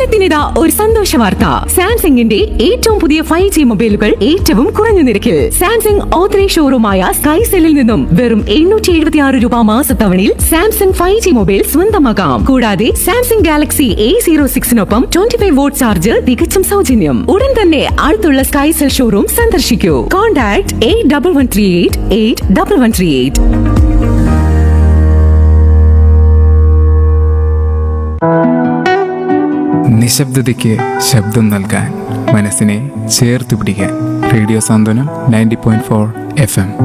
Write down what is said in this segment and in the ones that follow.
കേരളത്തിനിതാ ഒരു സന്തോഷ വാർത്ത സാംസങ്ങിന്റെ ഏറ്റവും പുതിയ ഫൈവ് ജി മൊബൈലുകൾ ഏറ്റവും കുറഞ്ഞ നിരക്കിൽ സാംസങ് ഓത്തറൈസ് ഷോറൂമായ സ്കൈ സെല്ലിൽ നിന്നും വെറും എണ്ണൂറ്റി എഴുപത്തി ആറ് രൂപ മാസത്തവണയിൽ സാംസങ് ഫൈവ് ജി മൊബൈൽ സ്വന്തമാക്കാം കൂടാതെ സാംസങ് ഗാലക്സി എ സീറോ സിക്സിനൊപ്പം ട്വന്റി ഫൈവ് വോട്ട് ചാർജ് തികച്ചും സൗജന്യം ഉടൻ തന്നെ അടുത്തുള്ള സ്കൈ സെൽ ഷോറൂം സന്ദർശിക്കൂ contact eight double one three eight eight double one three eight നിശബ്ദതയ്ക്ക് ശബ്ദം നൽകാൻ മനസ്സിനെ ചേർത്ത് പിടിക്കാൻ radio Santhwanam ninety point four F M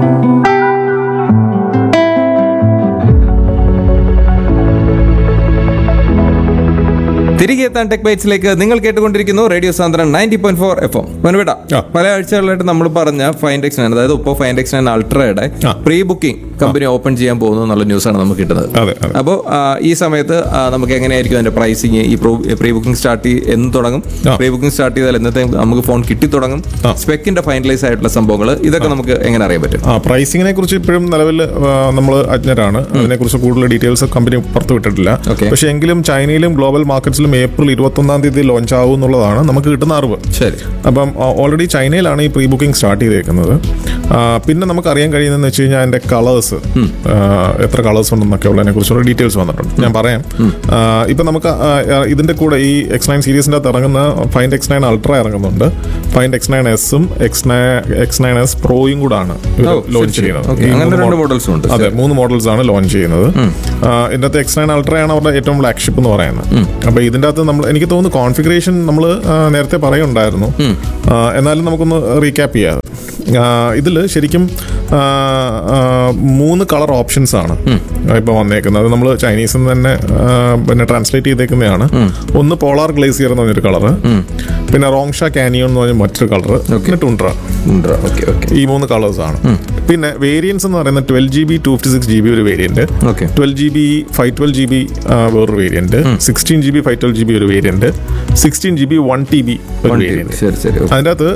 തിരികെ എത്താൻ ടെക് ബൈറ്റ്സിലേക്ക് നിങ്ങൾ കേട്ടുകൊണ്ടിരിക്കുന്നു റേഡിയോ സാന്ദ്രൻ ninety point four F M വനവേട്ട പല ആഴ്ചകളായിട്ട് നമ്മൾ പറഞ്ഞ ഫൈൻഡ് എക്സ് നയൻ അതായത് ഇപ്പോൾ ഫൈൻഡ് എക്സ് നയൻ അൾട്രയുടെ ആ. പ്രീ ബുക്കിംഗ് കമ്പനി ഓപ്പൺ ചെയ്യാൻ പോകുന്നു എന്നുള്ള ന്യൂസാണ് നമുക്ക് കിട്ടുന്നത് അതെ, അതെ. അപ്പോൾ ഈ സമയത്ത് ആ, നമുക്ക് എങ്ങനെയായിരിക്കും അതിന്റെ പ്രൈസിങ് ഈ പ്രീ ബുക്കിംഗ് സ്റ്റാർട്ട് എന്ന് തുടങ്ങും ആ. പ്രീ ബുക്കിംഗ് സ്റ്റാർട്ട് ചെയ്താൽ എന്നത്തെ നമുക്ക് ഫോൺ കിട്ടി തുടങ്ങും ആ. സ്പെക്കിന്റെ ഫൈനലൈസ് ആയിട്ടുള്ള സംഭവങ്ങൾ ഇതൊക്കെ നമുക്ക് എങ്ങനെ അറിയാൻ പറ്റും ആ പ്രൈസിങ്ങിനെ കുറിച്ച് ഇപ്പോഴും നിലവിൽ നമ്മൾ അജ്ഞരാണ് അതിനെക്കുറിച്ച് കൂടുതൽ ഡീറ്റെയിൽസ് കമ്പനി പുറത്തു വിട്ടിട്ടില്ല Okay. പക്ഷേ എങ്കിലും ചൈനയിലും ഗ്ലോബൽ മാർക്കറ്റ്സിലും ഏപ്രിൽ ഇരുപത്തൊന്നാം തീയതി ലോഞ്ച് ആവും എന്നുള്ളതാണ് നമുക്ക് കിട്ടുന്ന അറിവ് ശരി അപ്പം ഓൾറെഡി ചൈനയിലാണ് ഈ പ്രീ ബുക്കിംഗ് സ്റ്റാർട്ട് ചെയ്തേക്കുന്നത് ആ, പിന്നെ നമുക്ക് അറിയാൻ കഴിയുന്നതെന്ന് വെച്ച് കഴിഞ്ഞാൽ അതിന്റെ കളേഴ്സ് എത്ര കളേഴ്സ് ഉണ്ടെന്നൊക്കെ ഉള്ളതിനെ കുറിച്ചുള്ള ഡീറ്റെയിൽസ് വന്നിട്ടുണ്ട് ഞാൻ പറയാം ആ, ഇപ്പം നമുക്ക് ആ, ആ, ഇതിന്റെ കൂടെ ഈ എക്സ് നയൻ സീരീസിന്റെ അകത്ത് ഇറങ്ങുന്ന ഫൈൻഡ് എക്സ് നയൻ അൾട്ര ഇറങ്ങുന്നുണ്ട് ഫൈൻഡ് എക്സ് നയൻ എസും X nine X nine S പ്രോയും കൂടാണ് ഓ, ശരി, ലോഞ്ച് ശരി. ചെയ്യുന്നത് Okay, ഈ അങ്ങനെ മൂന്ന് രണ്ട് മോ- models ഉണ്ട്. അതെ ശരി. മൂന്ന് മോഡൽസ് ആണ് ലോഞ്ച് ചെയ്യുന്നത് ഇതിന്റെ അകത്ത് എക്സ് നയൻ അൾട്രയാണ് അവരുടെ ഏറ്റവും ഫ്ലാഗ്ഷിപ്പ് എന്ന് പറയുന്നത് അപ്പൊ ഇതിന്റെ അകത്ത് നമ്മൾ എനിക്ക് തോന്നുന്നു കോൺഫിഗറേഷൻ നമ്മൾ നേരത്തെ പറയുണ്ടായിരുന്നു ആ, എന്നാലും നമുക്കൊന്ന് റീക്യാപ്പ് ചെയ്യാം ഇതിൽ ശരിക്കും ആ, ആ, മൂന്ന് കളർ ഓപ്ഷൻസ് ആണ് ഇപ്പൊ വന്നേക്കുന്നത് നമ്മൾ ചൈനീസിൽ നിന്ന് തന്നെ ആ, പിന്നെ ട്രാൻസ്ലേറ്റ് ചെയ്തേക്കുന്നതാണ് ഒന്ന് പോളാർ ഗ്ലേസിയർ എന്ന് പറഞ്ഞൊരു കളറ് പിന്നെ റോങ്ഷ കാനിയോൺ എന്ന് പറഞ്ഞ മറ്റൊരു കളറ് പിന്നെ ടുണ്ട്ര ഓക്കെ ഓക്കെ ഈ മൂന്ന് കളേഴ്സ് ആണ് പിന്നെ വേരിയൻസ് എന്ന് പറയുന്നത് twelve G B two fifty six G B ഒരു variant Okay. Twelve G B five twelve G B വേറൊരു variant sixteen G B five twelve G B ഒരു variant sixteen G B one T B ഒരു One TB. Variant ശരി ശരി okay. അതിൻ്റെ അകത്ത്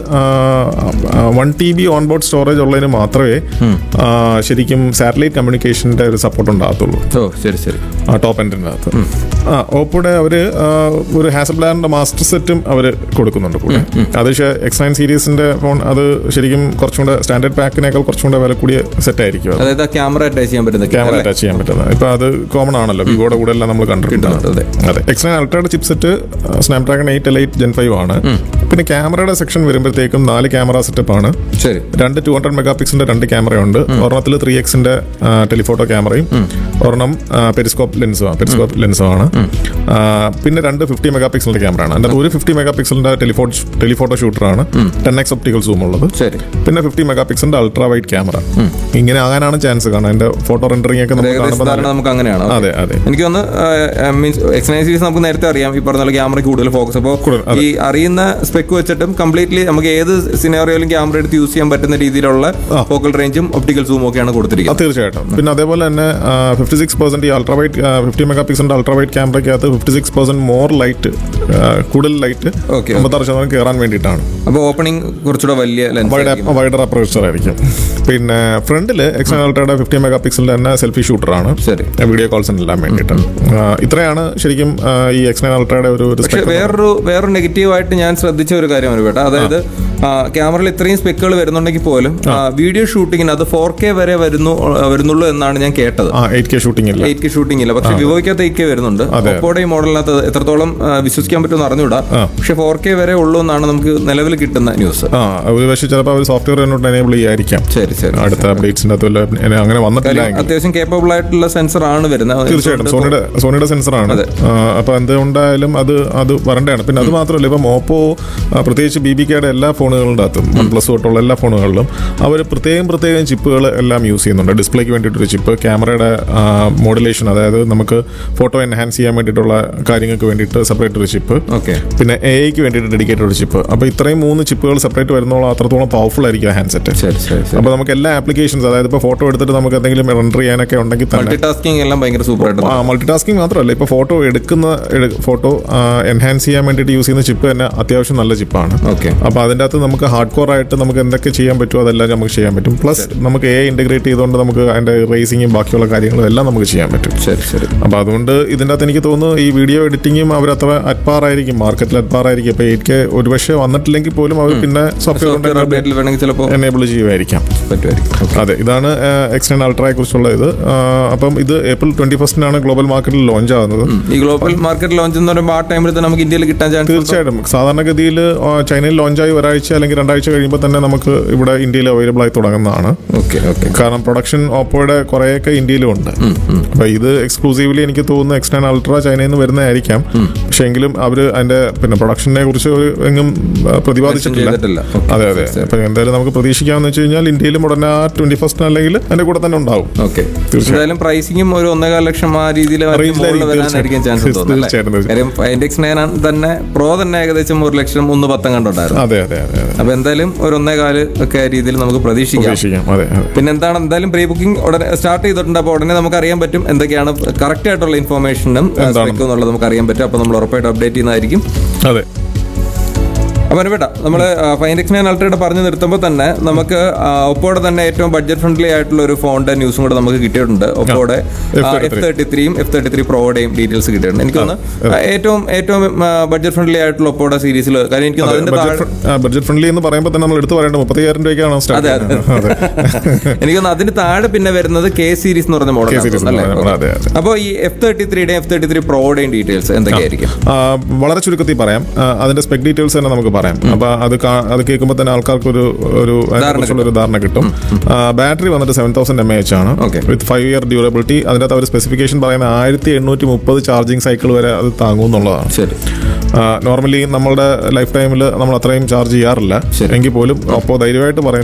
one T B on board storage ഉള്ളതിന് മാത്രമേ ആ, ശരിക്കും സാറ്റലൈറ്റ് കമ്മ്യൂണിക്കേഷൻ്റെ ഒരു സപ്പോർട്ട് ഉണ്ടാകത്തുള്ളൂ ഓ ശരി ശരി ആ ടോപ്പ് എൻഡിൻ്റെ അകത്ത് ആ ഓപ്പോടെ അവർ ഒരു ഹാസബ്ലാറിന്റെ മാസ്റ്റർ സെറ്റും അവർ കൊടുക്കുന്നുണ്ട് കൂടെ അത് എക്സ് നയൻ സീരീസിന്റെ ഫോൺ അത് ശരിക്കും കുറച്ചും കൂടെ സ്റ്റാൻഡേർഡ് പാക്കിനേക്കാൾ കുറച്ചും കൂടെ വില കൂടിയ സെറ്റ് ആയിരിക്കും അത് അതായത് ക്യാമറ അറ്റാച്ച് ചെയ്യാൻ പറ്റുന്ന ക്യാമറ അല്ലേ? അറ്റാച്ച് ചെയ്യാൻ പറ്റുന്നത് ഇപ്പൊ അത് കോമൺ ആണല്ലോ വിവോയുടെ കൂടെ എല്ലാം നമ്മൾ കിട്ടുന്നുണ്ട്, കണ്ടിട്ടുണ്ട് അതെ എക്സ് നയൻ അൾട്രയുടെ chipset Snapdragon eight L eight gen five ആണ് പിന്നെ ക്യാമറയുടെ സെക്ഷൻ വരുമ്പോഴത്തേക്കും നാല് ക്യാമറ സെറ്റപ്പ് ആണ് ശരി രണ്ട് ടു ഹൺഡ്രഡ് മെഗാ പിക്സലിന്റെ രണ്ട് ക്യാമറയുണ്ട് ഒരെണ്ണത്തിൽ ത്രീ എക്സിന്റെ ടെലിഫോട്ടോ ക്യാമറയും ഒരെണ്ണം പെരിസ്കോപ്പ് ലെൻസും പെരിസ്കോപ്പ് ലെൻസും ആണ് ആ, പിന്നെ രണ്ട് ഫിഫ്റ്റി മെഗാ പിക്സലിന്റെ ക്യാമറ ആണ് അതിന്റെ ഒരു ഫിഫ്റ്റി മെഗാ പിക്സലിന്റെ ടെലിഫോ ടെലിഫോട്ടോ ഷൂട്ടറാണ് ടെൻ എക്സ് ഒപ്റ്റിക്കൽ സൂം ഉള്ളത് ശരി പിന്നെ ഫിഫ്റ്റി മെഗാ പിക്സലിന്റെ അൾട്രാ വൈഡ് ക്യാമറ ഇങ്ങനെ ആകാനാണ് ചാൻസ് കാരണം അതിന്റെ ഫോട്ടോ റെൻഡറിംഗ് ഒക്കെ നമുക്ക് ഏകദേശം കാണുമ്പോൾ ധാരണ നല്ല- നമുക്ക് അങ്ങനെയാണ് Okay. അതെ അതെ എനിക്ക് ഒന്ന് മീൻസ് എക്സ്നൈൻ സീരീസ് നമുക്ക് നേരത്തെ അറിയാം ഈ പറഞ്ഞ ക്യാമറയ്ക്ക് കൂടുതൽ ഫോക്കസ് അപ്പോൾ കൂടുതൽ, അതെ. ഈ അറിയുന്ന സ്പെക്ക് വെച്ചിട്ടും കംപ്ലീറ്റ്ലി നമുക്ക് ഏത് സിനാറിയോയിലും ക്യാമറ എടുത്ത് യൂസ് ചെയ്യാൻ പറ്റുന്ന രീതിയിലുള്ള ആ. ഫോക്കൽ റേഞ്ചും ഒപ്റ്റിക്കൽ സൂം ഒക്കെയാണ് ആ, കൊടുത്തിരിക്കുന്നത് തീർച്ചയായിട്ടും പിന്നെ അതേപോലെ തന്നെ ഫിഫ്റ്റി സിക്സ് പെർസെന്റ് ഈ അൾട്രാ വൈറ്റ് ഫിഫ്റ്റി മെഗാ പിക്സലിന്റെ അൾട്രാ വൈറ്റ് ക്യാമറയ്ക്കകത്ത് fifty six percent more light കൂടുതൽ ലൈറ്റ് Okay. അമ്പത്താറ് ശതമാനം കയറാൻ വേണ്ടിയിട്ടാണ് അപ്പോൾ ഓപ്പണിംഗ് കുറച്ചുകൂടെ വലിയ വൈഡ് ലെൻസ് വൈഡർ അപ്രോച്ചർ ആയിരിക്കും പിന്നെ ഫ്രണ്ടിൽ എക്സ് അൾട്രയുടെ ഫിഫ്റ്റി മെഗാ പിക്സലിന്റെ തന്നെ സെൽഫി ഷൂട്ടറാണ് ശരി. വീഡിയോ കോൾസിന് എല്ലാം വേണ്ടിയിട്ട് ആ, ഇത്രയാണ് ശരിക്കും ആ, ഈ എക്സ് നയൻ അൾട്രയുടെ ഒരു ഒരു പക്ഷെ spec. വേറൊരു വേറൊരു നെഗറ്റീവ് ആയിട്ട് ഞാൻ ശ്രദ്ധിച്ച ഒരു കാര്യമാണ് കേട്ടോ അതായത് ക്യാമറയിൽ ഇത്രയും സ്പെക്കുകൾ വരുന്നുണ്ടെങ്കിൽ പോലും വീഡിയോ ഷൂട്ടിങ്ങിന് അത് ഫോർ കെ വരെ വരുന്നു വരുന്നുള്ളൂ എന്നാണ് ഞാൻ കേട്ടത് ആ എയ്റ്റ് കെ ഷൂട്ടിംഗ് ഇല്ല എയ്റ്റ് കെ ഷൂട്ടിംഗ് ഇല്ല പക്ഷെ വിവോയ്ക്കകത്ത് എയ്റ്റ് കെ വരുന്നുണ്ട് അതെ. ഒപ്പോടെ ഈ മോഡലിനകത്ത് എത്രത്തോളം ആ, വിശ്വസിക്കാൻ പറ്റുമെന്ന് അറിഞ്ഞൂടാ ആ. പക്ഷെ ഫോർ കെ വരെ ഉള്ളൂ എന്നാണ് നമുക്ക് നിലവിൽ കിട്ടുന്ന ന്യൂസ് ആ ഒരു പക്ഷേ ചിലപ്പോൾ അവർ സോഫ്റ്റ്വെയർ എന്നോട്ട് എനേബിൾ ചെയ്യായിരിക്കാം ശരി ശരി അടുത്ത അപ്ഡേറ്റ്സിന്റെ അകത്ത് വല്ല എന്നെ അങ്ങനെ വന്നിട്ടില്ല കാര്യം എങ്കിൽ അത്യാവശ്യം കേപ്പബിൾ ആയിട്ടുള്ള സെൻസർ ആണ് വരുന്നത് തീർച്ചയായിട്ടും സോണിയുടെ സോണിയുടെ സെൻസറാണ് അതെ. അപ്പൊ എന്തുകൊണ്ടായാലും അത് അത് വരേണ്ടതാണ് പിന്നെ അത് മാത്രമല്ല ഇപ്പം ഓപ്പോ ആ, പ്രത്യേകിച്ച് ബി ബി കെയുടെ എല്ലാ ഫോണുകളുടെ അകത്തും വൺ പ്ലസ് തൊട്ടുള്ള എല്ലാ ഫോണുകളിലും അവർ പ്രത്യേകം പ്രത്യേകം ചിപ്പുകൾ എല്ലാം യൂസ് ചെയ്യുന്നുണ്ട് ഡിസ്പ്ലേക്ക് വേണ്ടിയിട്ടൊരു ചിപ്പ് ക്യാമറയുടെ മോഡുലേഷൻ അതായത് നമുക്ക് ഫോട്ടോ എൻഹാൻസ് ചെയ്യാൻ വേണ്ടിയിട്ടുള്ള കാര്യങ്ങൾക്ക് വേണ്ടിയിട്ട് സെപ്പറേറ്റ് ഒരു ചിപ്പ് ഓക്കെ പിന്നെ എ ഐക്ക് വേണ്ടിയിട്ട് ഡെഡിക്കേറ്റഡ് ഒരു ചിപ്പ് അപ്പോൾ ഇത്രയും മൂന്ന് ചിപ്പുകൾ സെപ്പറേറ്റ് വരുന്നോളം അത്രത്തോളം പവർഫുൾ ആയിരിക്കും ഹാൻഡ്സെറ്റ് ശരി ശരി ശരി അപ്പോൾ നമുക്ക് എല്ലാ ആപ്ലിക്കേഷൻസ് അതായത് ഇപ്പോൾ ഫോട്ടോ എടുത്തിട്ട് നമുക്ക് എന്തെങ്കിലും റെൻഡർ ചെയ്യാനൊക്കെ ഉണ്ടെങ്കിൽ തന്നെ മൾട്ടി ടാസ്കിങ് എല്ലാം ഭയങ്കര സൂപ്പർ ആയിട്ട് ആ മൾട്ടി ടാസ്കിങ് മാത്രമല്ല ഇപ്പോൾ ഫോട്ടോ എടുക്കുന്ന ഫോട്ടോ എൻഹാൻസ് ചെയ്യാൻ വേണ്ടിയിട്ട് യൂസ് ചെയ്യുന്ന ചിപ്പ് തന്നെ അത്യാവശ്യം നല്ല ചിപ്പാണ് ഓക്കെ അപ്പോൾ അതിൻ്റെ അകത്ത് നമുക്ക് ഹാർഡ് കോർ ആയിട്ട് നമുക്ക് എന്തൊക്കെ ചെയ്യാൻ പറ്റുമോ അതെല്ലാം നമുക്ക് ചെയ്യാൻ പറ്റും പ്ലസ് നമുക്ക് എ ഇൻറ്റഗ്രേറ്റ് ചെയ്തുകൊണ്ട് നമുക്ക് അതിൻ്റെ റേസിങ്ങും ബാക്കിയുള്ള കാര്യങ്ങളും എല്ലാം നമുക്ക് ചെയ്യാൻ പറ്റും ശരി ശരി അപ്പോൾ അതുകൊണ്ട് ഇതിൻ്റെ അകത്ത് എനിക്ക് തോന്നുന്നു ഈ ഈ വീഡിയോ എഡിറ്റിങ്ങും അവർ അത്ര അറ്റ്പാറായിരിക്കും മാർക്കറ്റിൽ അറ്റ്പാറായിരിക്കും അപ്പോൾ എയ്റ്റ് കെ ഒരുപക്ഷെ വന്നിട്ടില്ലെങ്കിൽ പോലും അവർ പിന്നെ സോഫ്റ്റ്വെയർ സോഫ്റ്റ്വെയർ അപ്ഡേറ്റിൽ വേണമെങ്കിൽ ചിലപ്പോൾ എനേബിൾ ചെയ്യുമായിരിക്കും പറ്റുമായിരിക്കും അതെ ഇതാണ് എക്സ്റ്റേൺ അൾട്രയെ കുറിച്ചുള്ള ഇത് ആ, അപ്പം ഇത് ഏപ്രിൽ ട്വന്റി ഫസ്റ്റിനാണ് ഗ്ലോബൽ മാർക്കറ്റിൽ ലോഞ്ച് ആകുന്നത് ഈ ഗ്ലോബൽ മാർക്കറ്റ് ലോഞ്ച് എന്ന് പറയുമ്പോൾ ആ ടൈമിൽ തന്നെ നമുക്ക് ഇന്ത്യയിൽ കിട്ടാൻ ചാൻസ് തീർച്ചയായിട്ടും സാധാരണഗതിയിൽ ആ, ചൈനയിൽ ലോഞ്ചായി ഒരാഴ്ച അല്ലെങ്കിൽ രണ്ടാഴ്ച കഴിയുമ്പോൾ തന്നെ നമുക്ക് ഇവിടെ ഇന്ത്യയിൽ അവൈലബിൾ ആയി തുടങ്ങുന്നതാണ് ഓക്കെ ഓക്കെ കാരണം പ്രൊഡക്ഷൻ ഓപ്പോയുടെ കുറേയൊക്കെ ഇന്ത്യയിലും ഉണ്ട് അപ്പൊ ഇത് എക്സ്ക്ലൂസീവ്ലി എനിക്ക് തോന്നുന്നു എക്സ്റ്റേൺ അൾട്ര ചൈനയിൽ നിന്ന് വരുന്നതായിരിക്കാം പക്ഷെ എങ്കിലും അവർ അതിന്റെ പിന്നെ പ്രൊഡക്ഷനെ കുറിച്ച് ഒരു എങ്ങും ആ, പ്രതിപാദിച്ചിട്ടില്ല ചെയ്തിട്ടില്ല. Okay. അതെ അതെ അപ്പൊ എന്തായാലും നമുക്ക് പ്രതീക്ഷിക്കാമെന്ന് വെച്ച് കഴിഞ്ഞാൽ ഇന്ത്യയിലും ഉടനെ ആ ട്വന്റി ഫസ്റ്റ് അല്ലെങ്കിൽ അതിന്റെ കൂടെ തന്നെ ഉണ്ടാവും ഓക്കെ എന്തായാലും പ്രൈസിങ്ങും ഒരു ഒന്നേകാൽ ലക്ഷം ആ രീതിയിൽ റേഞ്ചിലായിരിക്കും വരാനായിരിക്കും ചാൻസ് തീർച്ചയായിട്ടും. തോന്നുന്നു തീർച്ചയായിട്ടും, അല്ലേ? കാര്യം ഇൻഡെക്സ് നയൻ തന്നെ പ്രോ തന്നെ ഏകദേശം ഒരു ലക്ഷം ഒന്ന് പത്തം കണ്ടുണ്ടായിരുന്നു അതെ അതെ അതെ അതെ അപ്പൊ എന്തായാലും ഒരു ഒന്നേകാല് ഒക്കെ രീതിയിൽ നമുക്ക് പ്രതീക്ഷിക്കാം പ്രതീക്ഷിക്കാം അതെ അതെ പിന്നെ എന്താണ് എന്തായാലും പ്രീ ബുക്കിംഗ് ഉടനെ സ്റ്റാർട്ട് ചെയ്തിട്ടുണ്ട് അപ്പോൾ ഉടനെ നമുക്ക് അറിയാൻ പറ്റും എന്തൊക്കെയാണ് കറക്റ്റ് ആയിട്ടുള്ള ഇൻഫർമേഷനും എന്താണ്? എന്നുള്ളത് നമുക്ക് അറിയാൻ പറ്റും അപ്പോൾ നമ്മൾ ഉറപ്പായിട്ട് അപ്ഡേറ്റ് ചെയ്യുന്നതായിരിക്കും അതെ അപ്പൊ അനുപേട്ട നമ്മൾ ഫൈൻ എക്സ് നയൻ അൾട്രയുടെ പറഞ്ഞു നിർത്തുമ്പോൾ തന്നെ നമുക്ക് ആ, ഒപ്പോടെ തന്നെ ഏറ്റവും ബഡ്ജറ്റ് ഫ്രണ്ട്ലി ആയിട്ടുള്ള ഒരു ഫോണിന്റെ ന്യൂസും കൂടെ നമുക്ക് കിട്ടിയിട്ടുണ്ട് ഒപ്പോടെ F33. എഫ് തേർട്ടി ത്രീയും എഫ് തേർട്ടി ത്രീ പ്രോയുടെയും ഡീറ്റെയിൽസ് കിട്ടിയിട്ടുണ്ട് എനിക്ക് തോന്നുന്നു ആ, ഏറ്റവും ഏറ്റവും ബഡ്ജറ്റ് ഫ്രണ്ട്ലി ആയിട്ടുള്ള ഒപ്പോടെ സീരീസിൽ കാര്യം എനിക്ക് തോന്നുന്നു അതിന്റെ താഴെ ബഡ്ജറ്റ് ഫ്രണ്ട്ലി എന്ന് പറയുമ്പോൾ തന്നെ നമ്മൾ എടുത്തു പറയേണ്ടത് മുപ്പത്തിയായിരം രൂപയ്ക്കാണ് സ്റ്റാർട്ട് അതെ, അതെ. എനിക്ക് തോന്നുന്നു അതിന് താഴെ പിന്നെ വരുന്നത് കെ സീരീസ് എന്ന് പറഞ്ഞ K മോഡൽ series എന്ന് പറഞ്ഞ model, അതെ, അതെ. അപ്പോൾ ഈ എഫ് തേർട്ടി ത്രീയുടെയും എഫ് തേർട്ടി ത്രീ പ്രോയുടെയും ഡീറ്റെയിൽസ് എന്തൊക്കെയായിരിക്കും ആ, വളരെ ചുരുക്കത്തിൽ പറയാം ആ, അതിന്റെ സ്പെക് ഡീറ്റെയിൽസ് തന്നെ നമുക്ക് പറയാം അപ്പൊ അത് കാ- അത് കേൾക്കുമ്പോൾ തന്നെ ആൾക്കാർക്ക് ഒരു ഒരു അതിനെക്കുറിച്ചുള്ള ഒരു ധാരണ കിട്ടും ബാറ്ററി വന്നിട്ട് സെവൻ തൗസൻഡ് എം എച്ച് ആണ് Okay. With five year durability അതിനകത്ത് അവർ സ്പെസിഫിക്കേഷൻ പറയുന്ന ആയിരത്തി എണ്ണൂറ്റി മുപ്പത് ചാർജിങ് സൈക്കിൾ വരെ അത് താങ്ങും എന്നുള്ളതാണ് ശരി നോർമലി നമ്മളുടെ ലൈഫ് ടൈമിൽ നമ്മൾ അത്രയും ചാർജ് ചെയ്യാറില്ല ശരി. എങ്കിൽ പോലും അപ്പോൾ ധൈര്യമായിട്ട് പറയുന്നു